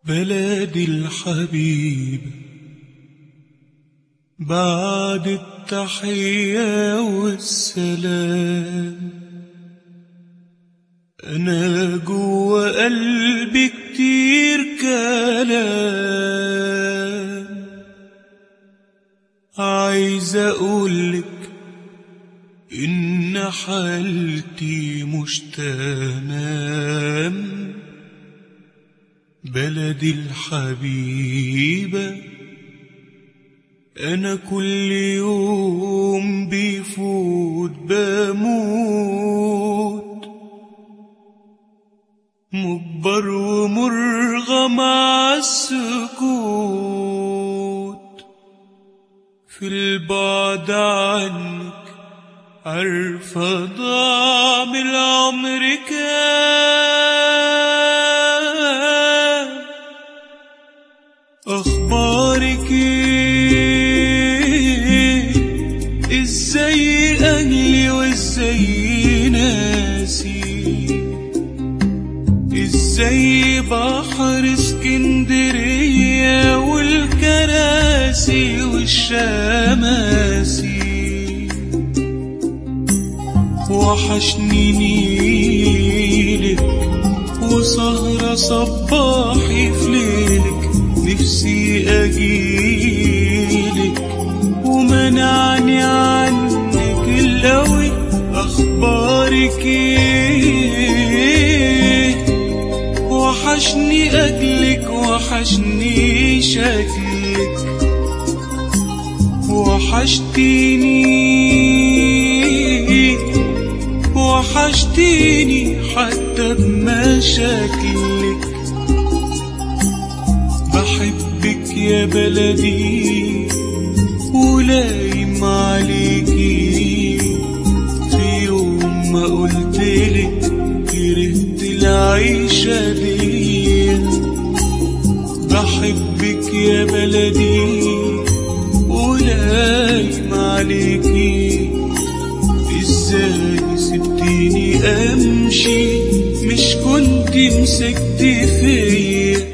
بلدي الحبيب بعد التحية والسلام أنا جوا قلبي كتير كلام عايز أقولك إن حالتي مش تمام بلدي الحبيبة أنا كل يوم بيفوت بموت مجبر ومرغى مع السكوت في البعد عنك عارفة ضاع من العمر كام أخبارك إيه إزاي أهلي وإزاي ناسي إزاي بحر اسكندرية والكراسي والشماسي وحشني نيلك وسهرة صباحي في ليلك نفسي أجيلك ومنعني عنك القوي أخبارك إيه وحشني أجلك وحشني شكلك وحشتيني وحشتيني حتى بمشاكلك بحبك يا بلدي ولايم عليكي في يوم ما قلتلك كرهت العيشة دي بحبك يا بلدي ولايم عليكي ازاي سبتيني امشي مش كنت مسكت فيا